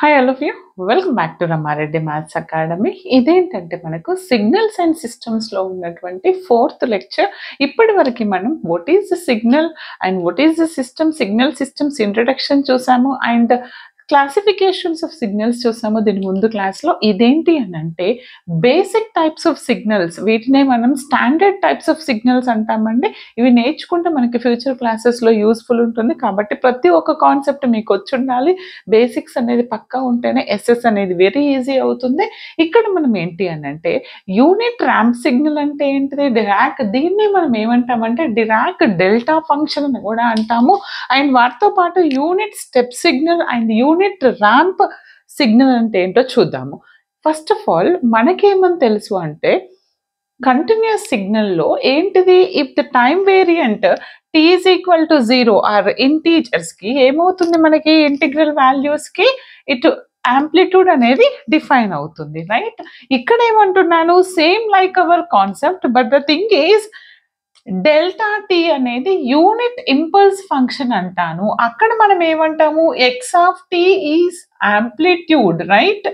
Hi all of you welcome back to Rama Reddy maths academy ఇదేంటంటే మనకు signals and సిస్టమ్స్లో ఉన్నటువంటి ఫోర్త్ లెక్చర్ ఇప్పటి వరకు మనం what is the signal and what is the system signal systems introduction చూసాము and classifications of signals చూసాము దీని ముందు క్లాస్లో ఇదేంటి అని అంటే బేసిక్ టైప్స్ ఆఫ్ సిగ్నల్స్ వీటినే మనం స్టాండర్డ్ టైప్స్ ఆఫ్ సిగ్నల్స్ అంటామండి ఇవి నేర్చుకుంటే మనకి ఫ్యూచర్ క్లాసెస్లో యూస్ఫుల్ ఉంటుంది కాబట్టి ప్రతి ఒక్క కాన్సెప్ట్ మీకు వచ్చి ఉండాలి బేసిక్స్ అనేది పక్కా ఉంటేనే ఎస్ఎస్ అనేది వెరీ ఈజీ అవుతుంది ఇక్కడ మనం ఏంటి అని అంటే యూనిట్ ర్యాంప్ సిగ్నల్ అంటే ఏంటిది డిరాక్ దీన్ని మనం ఏమంటామంటే డిరాక్ డెల్టా ఫంక్షన్ అని కూడా అంటాము అండ్ వాటితో పాటు unit step signal and unit ramp signal అంటే ఏంటో చూద్దాము ఫస్ట్ ఆఫ్ ఆల్ మనకేమని తెలుసు అంటే కంటిన్యూస్ సిగ్నల్లో ఏంటిది if the time variant t is equal to zero or ఇంటీజర్స్కి ఏమవుతుంది మనకి ఇంటిగ్రల్ వాల్యూస్కి ఇటు యాంప్లిట్యూడ్ అనేది డిఫైన్ అవుతుంది రైట్ ఇక్కడ ఏమంటున్నాను same like our concept but the thing is delta t అనేది యూనిట్ ఇంపల్స్ ఫంక్షన్ అంటాను అక్కడ మనం ఏమంటాము x of t is amplitude right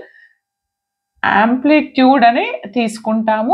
amplitude అని తీసుకుంటాము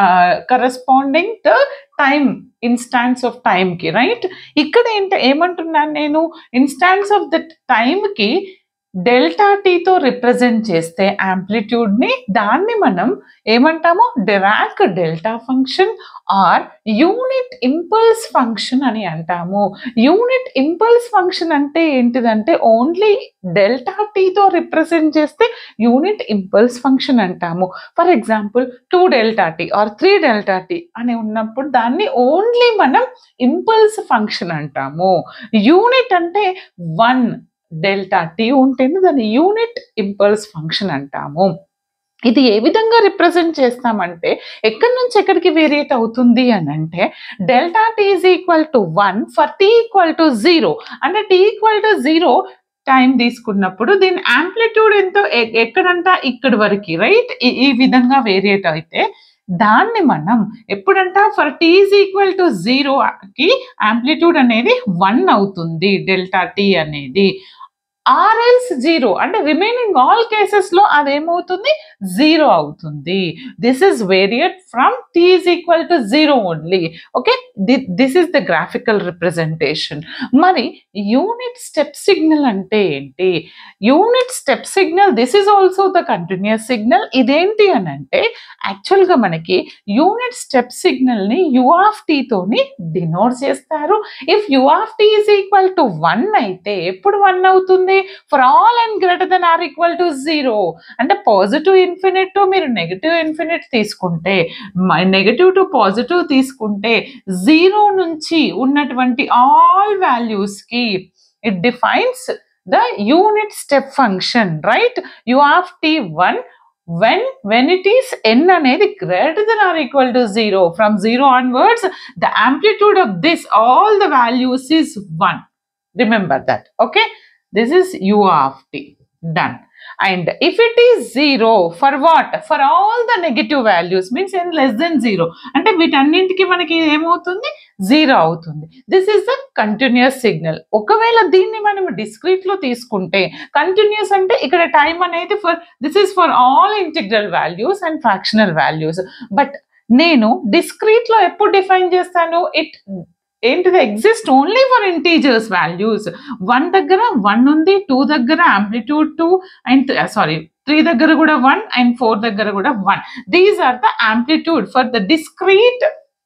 corresponding the time instance of టైంకి రైట్ ఇక్కడ ఏంటి ఏమంటున్నాను నేను ఇన్స్టాన్స్ ఆఫ్ ద టైంకి డెల్టా టీతో రిప్రజెంట్ చేస్తే యాంప్లిట్యూడ్ని దాన్ని మనం ఏమంటాము Dirac delta function or unit impulse function అని అంటాము యూనిట్ ఇంపల్స్ ఫంక్షన్ అంటే ఏంటిదంటే ఓన్లీ డెల్టా టీతో రిప్రజెంట్ చేస్తే యూనిట్ ఇంపల్స్ ఫంక్షన్ అంటాము for example two delta t or three delta t అని ఉన్నప్పుడు దాన్ని ఓన్లీ మనం ఇంపల్స్ ఫంక్షన్ అంటాము యూనిట్ అంటే వన్ డెల్టా టీ ఉంటుంది దాన్ని యూనిట్ ఇంపల్స్ ఫంక్షన్ అంటాము ఇది ఏ విధంగా రిప్రజెంట్ చేస్తామంటే ఎక్కడి నుంచి ఎక్కడికి వేరియేట్ అవుతుంది అని అంటే delta t is equal to one for t equal to zero అంటే t equal to zero time తీసుకున్నప్పుడు దీని యాంప్లిట్యూడ్ ఎంతో ఎ- ఎక్కడంట ఇక్కడి వరకు రైట్ ఈ విధంగా వేరియేట్ అయితే దాన్ని మనం ఎప్పుడంట for t is equal to జీరోకి యాంప్లిట్యూడ్ అనేది వన్ అవుతుంది డెల్టా టీ అనేది ఆర్ఎల్స్ జీరో అంటే రిమైనింగ్ ఆల్ కేసెస్లో అదేమవుతుంది జీరో అవుతుంది this is variate from t is equal to zero only okay this is the graphical representation మరి యూనిట్ స్టెప్ సిగ్నల్ అంటే ఏంటి unit step signal this is also the continuous signal ఇదేంటి అని అంటే యాక్చువల్గా మనకి యూనిట్ స్టెప్ సిగ్నల్ని యు ఆఫ్ టీతోని డినోట్ చేస్తారు if u of t is equal to one అయితే ఎప్పుడు వన్ అవుతుంది for all and greater than or equal to zero అంటే పాజిటివ్ ఇన్ఫినిట్ టు మీరు నెగిటివ్ ఇన్ఫినిట్ తీసుకుంటే నెగిటివ్ టు పాజిటివ్ తీసుకుంటే జీరో నుంచి ఉన్నటువంటి ఆల్ వాల్యూస్కి it defines the unit step function right u of t one when when it is n అనేది greater than or equal to zero from zero onwards the amplitude of this all the values is 1 remember that okay this is u of t done and if it is 0 for what for all the negative values means n less than 0 అంటే వీటన్నింటికి మనకి ఏమవుతుంది zero అవుతుంది this is the continuous signal ఒకవేళ దీన్ని మనం discrete లో తీసుకుంటే continuous అంటే ఇక్కడ టైం అనేది for this is for all integral values and fractional values but నేను డిస్క్రీట్ లో ఎప్పుడు డిఫైన్ చేస్తాను ఇట్ ఏంటిది exist only for integers values one దగ్గర వన్ ఉంది టూ దగ్గర amplitude two and sorry three దగ్గర కూడా వన్ అండ్ ఫోర్ దగ్గర కూడా one these are the amplitude for the discrete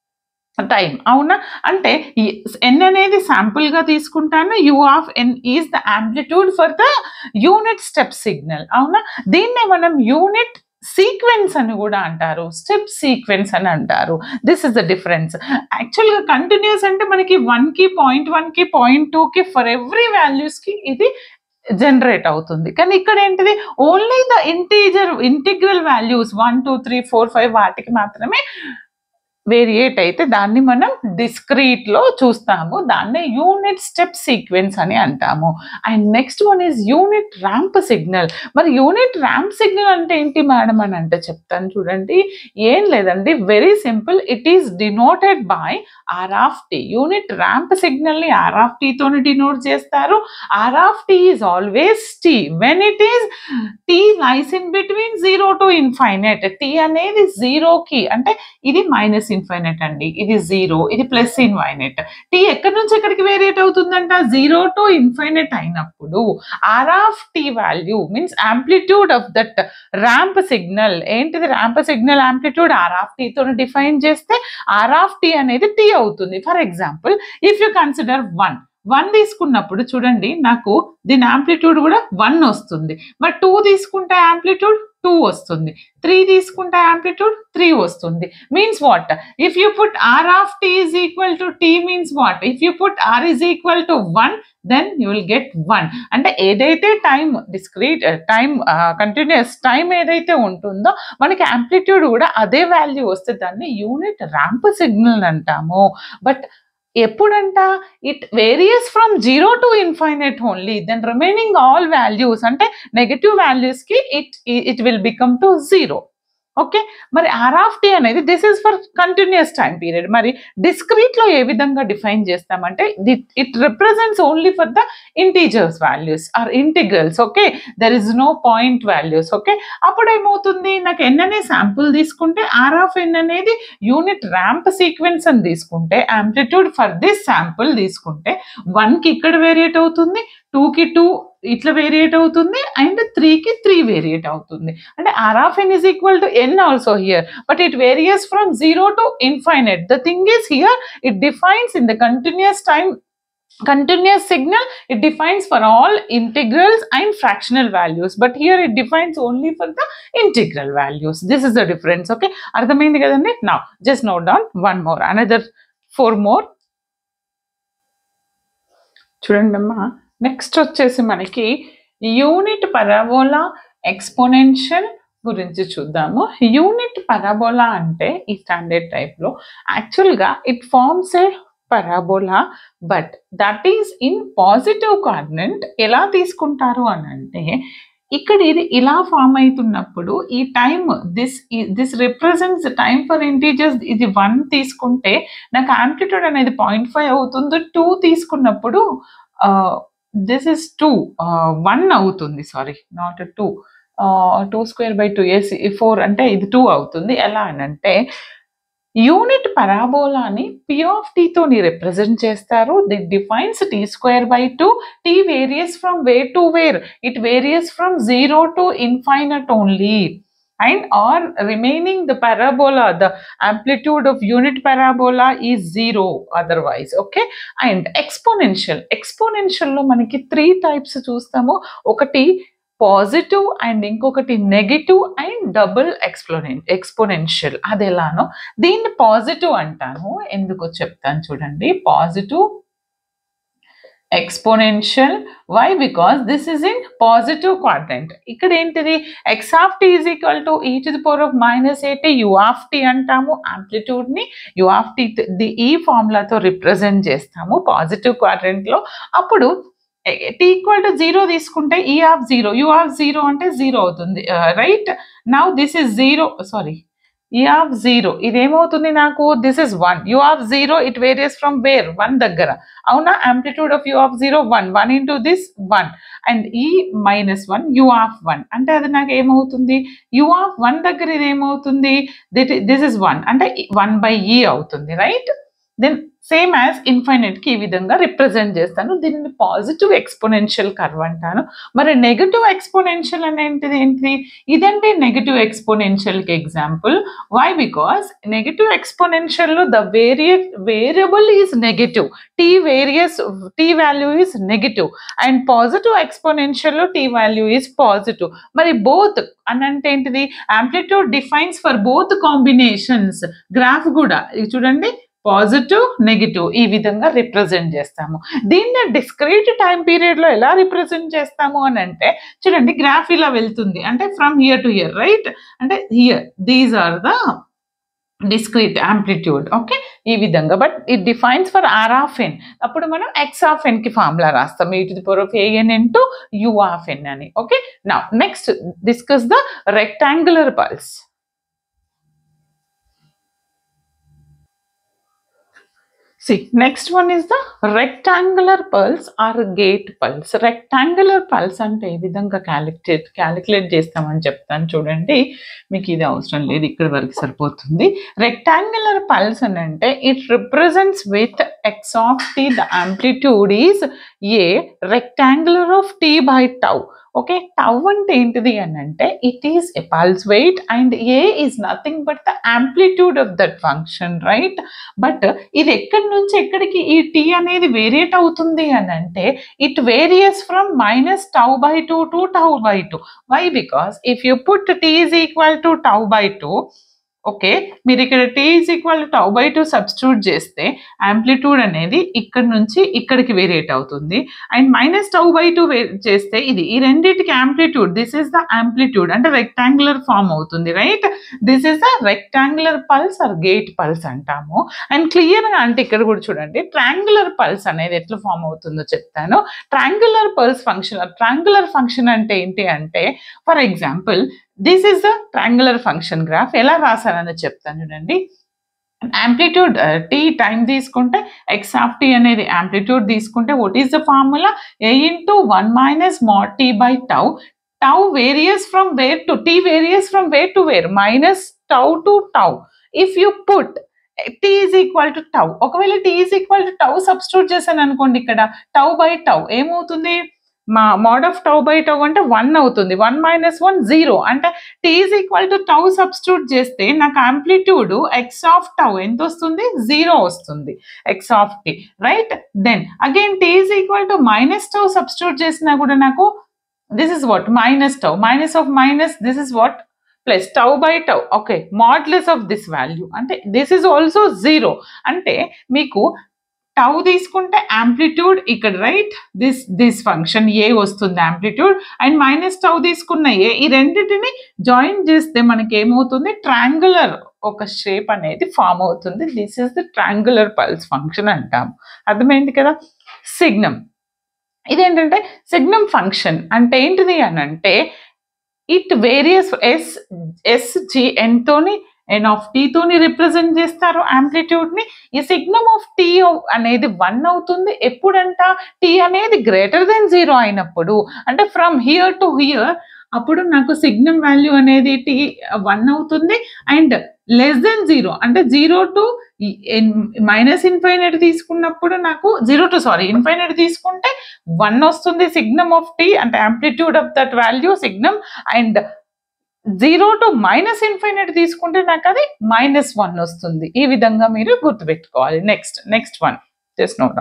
time అవునా అంటే ఎన్ అనేది sample గా తీసుకుంటాను u of n is the amplitude for the unit step signal అవునా దీన్నే మనం యూనిట్ సీక్వెన్స్ అని కూడా అంటారు స్టెప్ సీక్వెన్స్ అని అంటారు దిస్ ఇస్ ద డిఫరెన్స్ యాక్చువల్గా కంటిన్యూస్ అంటే మనకి వన్కి పాయింట్ వన్కి పాయింట్ టూకి ఫర్ ఎవ్రీ వాల్యూస్కి ఇది జనరేట్ అవుతుంది కానీ ఇక్కడ ఏంటిది only the integer integral values one two three four five వాటికి మాత్రమే వేరియేట్ అయితే దాన్ని మనం డిస్క్రీట్ లో చూస్తాము దాన్ని యూనిట్ స్టెప్ సీక్వెన్స్ అని అంటాము and next one is unit ramp signal మరి యూనిట్ ర్యాంప్ సిగ్నల్ అంటే ఏంటి మేడం అని అంటే చెప్తాను చూడండి ఏం లేదండి very simple it is denoted by r of t unit ramp signal ని ఆర్ ఆఫ్ టీ తోని డినోట్ చేస్తారు r of t is always t when it is t lies in between zero to infinite t అనేది జీరోకి అంటే ఇది minus infinite అండి ఇది zero ఇది ప్లస్ ఇన్ఫైనైట్ టీ ఎక్కడి నుంచి ఎక్కడికి వేరియేట్ అవుతుందంట జీరో టు ఇన్ఫైనైట్ అయినప్పుడు r of t value means amplitude of that ramp signal ఏంటిది ramp signal amplitude r of t తో డిఫైన్ చేస్తే ఆర్ ఆఫ్ టీ అనేది టీ అవుతుంది for example if you consider one one తీసుకున్నప్పుడు చూడండి నాకు దీని ఆంప్లిట్యూడ్ కూడా వన్ వస్తుంది మరి టూ తీసుకుంటే ఆంప్లిట్యూడ్ టూ వస్తుంది త్రీ తీసుకుంటే ఆంప్లిట్యూడ్ త్రీ వస్తుంది means what if you put r of t is equal to t means what if you put r is equal to one then you will get one అంటే ఏదైతే time discrete time continuous time ఏదైతే ఉంటుందో మనకి amplitude కూడా అదే value వస్తే దాన్ని unit ramp signal అంటాము బట్ ఎప్పుడంట it varies from zero to infinite only then remaining all values అంటే నెగటివ్ వాల్యూస్కి it it will become to zero okay మరి ఆర్ ఆఫ్ టీ అనేది this is for continuous time period మరి డిస్క్రీట్లో ఏ విధంగా డిఫైన్ చేస్తామంటే it represents only for the integers values or integrals okay there is no point values okay అప్పుడు ఏమవుతుంది నాకు ఎన్ అనే శాంపుల్ తీసుకుంటే ఆర్ ఆఫ్ ఎన్ అనేది యూనిట్ ర్యాంప్ సీక్వెన్స్ అని తీసుకుంటే ఆంప్లిట్యూడ్ ఫర్ దిస్ శాంపుల్ తీసుకుంటే వన్కి ఇక్కడ వేరియేట్ అవుతుంది టూకి టూ ఇట్లా వేరియేట్ అవుతుంది అండ్ త్రీకి త్రీ వేరియేట్ అవుతుంది అంటే r of n is equal to n also here but it varies from zero to infinite the thing is here it defines in the continuous time continuous signal it defines for all integrals and fractional values but here it defines only for the integral values this is the difference okay అర్థమైంది కదండి now just note down one more another four more చూడండి అమ్మా next వచ్చేసి మనకి unit parabola exponential గురించి చూద్దాము unit parabola అంటే ఈ స్టాండర్డ్ టైప్లో యాక్చువల్గా it forms a parabola but that is in positive coordinate ఎలా తీసుకుంటారు అని అంటే ఇక్కడ ఇది ఇలా ఫామ్ అవుతున్నప్పుడు ఈ time this this represents time for integers ఇది వన్ తీసుకుంటే నాకు ఆంప్లిట్యూడ్ అనేది పాయింట్ ఫైవ్ అవుతుంది టూ తీసుకున్నప్పుడు దిస్ ఇస్ టూ వన్ అవుతుంది sorry not two two square by two is four అంటే ఇది టూ అవుతుంది ఎలా అని అంటే యూనిట్ పరాబోలాని పి ఆఫ్ టీతోని రిప్రజెంట్ చేస్తారు the defines t square by two t varies from where to where it varies from zero to infinite only and or remaining the parabola the amplitude of unit parabola is zero otherwise okay and exponential exponential లో మనకి three types చూస్తాము ఒకటి positive and ఇంకొకటి negative and double ఎక్స్ప్లోనెన్ exponential అది ఎలానో దీన్ని positive అంటాను ఎందుకో చెప్తాను చూడండి positive exponential why because this is in positive quadrant ఇక్కడ ఏంటిది x of t is equal to e to the power of minus a t u of t అంటాము ఆంప్లిట్యూడ్ ని u of t the e ఫార్ములాతో represent చేస్తాము positive quadrant లో అప్పుడు t equal to zero తీసుకుంటే e of zero you of zero అంటే zero అవుతుంది right now this is zero sorry e of zero ఇదేమవుతుంది నాకు this is one u of zero it varies from where one దగ్గర అవునా amplitude of u of zero one one into this one and e minus one u of one అంటే అది నాకు ఏమవుతుంది you of one దగ్గర ఇది ఏమవుతుంది this is one అంటే వన్ బై ఈ అవుతుంది right then same as infinite కి ఈ విధంగా రిప్రజెంట్ చేస్తాను దీన్ని పాజిటివ్ ఎక్స్పోనెన్షియల్ కర్వ్ అంటాను మరి నెగటివ్ ఎక్స్పోనెన్షియల్ అనేటిది ఏంటిది ఇదంటే నెగటివ్ ఎక్స్పోనెన్షియల్ కి example why because negative exponential లో ద వేరియర్ variable is negative t varies t value is negative and positive exponential లో టీ వాల్యూ ఈజ్ పాజిటివ్ మరి బోత్ అని అంటే ఏంటిది amplitude defines for both combinations graph కూడా ఇది చూడండి పాజిటివ్ నెగిటివ్ ఈ విధంగా రిప్రజెంట్ చేస్తాము దీన్ని డిస్క్రీట్ టైం పీరియడ్ లో ఎలా రిప్రజెంట్ చేస్తాము అని అంటే చూడండి గ్రాఫ్ ఇలా వెళ్తుంది అంటే from here to here right అంటే here these are the discrete amplitude okay ఈ విధంగా but it defines for r of n అప్పుడు మనం ఎక్స్ ఆఫ్ ఎన్ కి ఫార్ములా రాస్తాం e to the power of a n into u of n అని okay నా next discuss the rectangular pulse See, next one is the rectangular pulse or gate pulse. Rectangular pulse అంటే ఏ విధంగా calculate calculate చేస్తామని చెప్తాను చూడండి మీకు ఇది అవసరం లేదు ఇక్కడ వరకు సరిపోతుంది రెక్టాంగులర్ పల్స్ అని అంటే it represents with x of t the amplitude is a rectangular of t by tau okay tau అంటే ఏంటిది అని అంటే it is a pulse weight and a is nothing but the amplitude of that function right but ఇది ఎక్కడి నుంచి ఎక్కడికి ఈ tea అనేది వేరియేట్ అవుతుంది అని అంటే it varies from minus tau by two to tau by two why because if you put t is equal to tau by two okay మీరు ఇక్కడ t is equal to tau by two substitute చేస్తే amplitude అనేది ఇక్కడ నుంచి ఇక్కడికి variate అవుతుంది and minus tau by two చేస్తే ఇది ఈ రెండింటికి amplitude this is the amplitude అంటే రెక్టాంగులర్ ఫామ్ అవుతుంది right this is the rectangular pulse are gate pulse అంటాము అండ్ క్లియర్గా అంటే ఇక్కడ కూడా చూడండి ట్రాంగులర్ పల్స్ అనేది ఎట్లా ఫామ్ అవుతుందో చెప్తాను triangular pulse function triangular function అంటే ఏంటి అంటే for example this is the triangular function graph ఎలా రాశానని చెప్తాను చూడండి యాంప్లిట్యూడ్ టీ టైం తీసుకుంటే ఎక్స్ ఆఫ్ టీ అనేది యాంప్లిట్యూడ్ తీసుకుంటే what is the formula a into one minus mod t by tau tau varies from where to t varies from where to where minus tau to tau if you put t is equal to tau ఒకవేళ tea is equal to tau substitute చేశాను అనుకోండి ఇక్కడ tau by tau ఏమవుతుంది మా mod of tau by tau అంటే one అవుతుంది one minus one zero అంటే t is equal to tau substitute చేస్తే నాకు ఆంప్లిట్యూడ్ ఎక్స్ ఆఫ్ టౌ ఎంత వస్తుంది జీరో వస్తుంది x of t right then again t is equal to minus tau substitute చేసినా కూడా నాకు this is what minus tau minus of minus this is what plus tau by tau okay modulus of this value అంటే this is also zero అంటే మీకు tau తీసుకుంటే amplitude ఇక్కడ right this this function a వస్తుంది amplitude and minus tau తీసుకున్న ఏ ఈ రెండింటిని join చేస్తే మనకి ఏమవుతుంది ట్రాంగులర్ ఒక షేప్ అనేది ఫామ్ అవుతుంది this is the triangular pulse function అంటాం అర్థమైంది కదా సిగ్నమ్ ఇదేంటంటే సిగ్నమ్ ఫంక్షన్ అంటే ఏంటిది అని అంటే it varies s s g n తోని ఎన్ ఆఫ్ టీ తోని రిప్రజెంట్ చేస్తారు ఆంప్లిట్యూడ్ ని ఈ సిగ్నమ్ ఆఫ్ టీ అనేది వన్ అవుతుంది ఎప్పుడంట టీ అనేది గ్రేటర్ దెన్ జీరో అయినప్పుడు అంటే ఫ్రమ్ హియర్ టు హియర్ అప్పుడు నాకు సిగ్నమ్ వాల్యూ అనేది టీ వన్ అవుతుంది అండ్ లెస్ దెన్ జీరో అంటే జీరో టు మైనస్ ఇన్ఫైనైట్ తీసుకున్నప్పుడు నాకు జీరో టు సారీ ఇన్ఫైనైట్ తీసుకుంటే వన్ వస్తుంది సిగ్నమ్ ఆఫ్ టీ అంటే amplitude of that value signum and zero to minus infinite తీసుకుంటే నాకు అది మైనస్ వన్ వస్తుంది ఈ విధంగా మీరు గుర్తుపెట్టుకోవాలి next next one just note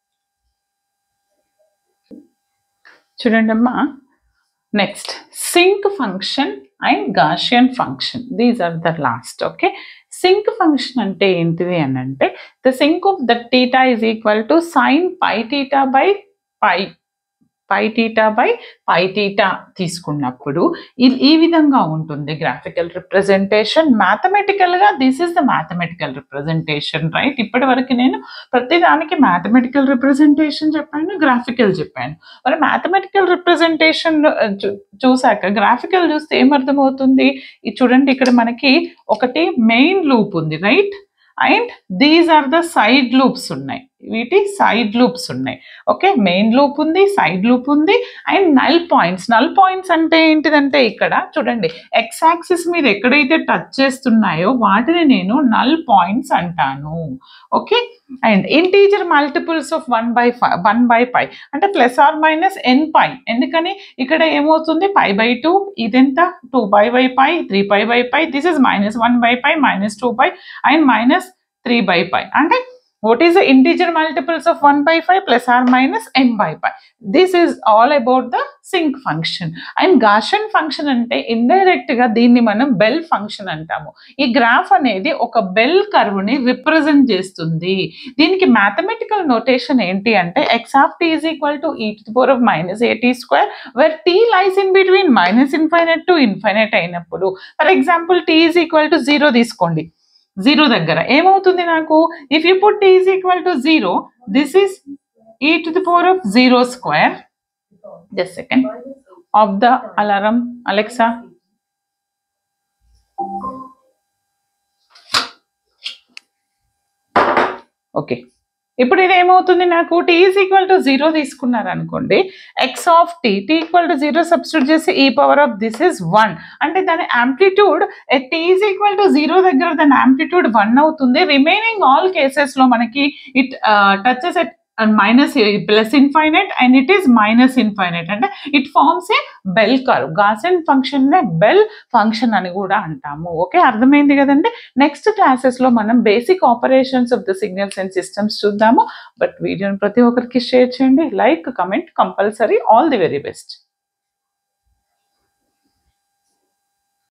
చూడండి అమ్మా next sinc function and Gaussian function these are the last okay sinc function అంటే ఏంటిది అని అంటే the sinc of the theta is equal to sine pi theta by pi pi theta by pi theta తీసుకున్నప్పుడు ఇది ఈ విధంగా ఉంటుంది graphical representation మ్యాథమెటికల్గా this is the mathematical representation right ఇప్పటి వరకు నేను ప్రతిదానికి మ్యాథమెటికల్ రిప్రజెంటేషన్ చెప్పాను గ్రాఫికల్ చెప్పాను మరి మ్యాథమెటికల్ రిప్రజెంటేషన్ చూసాక గ్రాఫికల్ చూస్తే ఏమర్థమవుతుంది ఇది చూడండి ఇక్కడ మనకి ఒకటి మెయిన్ లూప్ ఉంది right and these are the side loops ఉన్నాయి వీటి సైడ్ లూప్స్ ఉన్నాయి ఓకే మెయిన్ లూప్ ఉంది సైడ్ లూప్ ఉంది and null points null points అంటే ఏంటిదంటే ఇక్కడ చూడండి ఎక్స్ యాక్సిస్ మీద ఎక్కడైతే టచ్ చేస్తున్నాయో వాటిని నేను నల్ పాయింట్స్ అంటాను okay and integer multiples of one by five one by pi అంటే plus or minus n pi ఎందుకని ఇక్కడ ఏమవుతుంది పై బై టూ ఇదెంత two pi by pi three pi by pi this is minus one by pi minus two pi and minus three by pi అంటే what is the integer multiples of 1 by 5 plus or minus n by pi this is all about the sync function and Gaussian function అంటే indirect గా దీన్ని మనం bell function అంటాము ఈ graph అనేది ఒక bell curve ని రిప్రజెంట్ చేస్తుంది దీనికి మ్యాథమెటికల్ నోటేషన్ ఏంటి అంటే x of t is equal to e to power of minus a t square where t lies in between minus infinite to infinite అయినప్పుడు for example t is equal to zero తీసుకోండి zero దగ్గర ఏమవుతుంది నాకు if you put is equal to zero this is e to the power of zero square just second of the alarm Alexa okay ఇప్పుడు ఇది ఏమవుతుంది నాకు t is equal to zero తీసుకున్నారు అనుకోండి x of t t equal to zero substitute చేసి e power of this is one అంటే దాని amplitude t is equal to zero దగ్గర దాని యాంప్లిట్యూడ్ వన్ అవుతుంది రిమైనింగ్ ఆల్ కేసెస్లో మనకి it touches at minus plus infinite and it is minus infinite అంటే it forms a bell curve Gaussian function నే bell function అని కూడా అంటాము ఓకే అర్థమైంది కదండి నెక్స్ట్ క్లాసెస్ లో మనం basic operations of the signals and systems చూద్దాము బట్ వీడియోని ప్రతి ఒక్కరికి షేర్ చేయండి like comment compulsory all the very best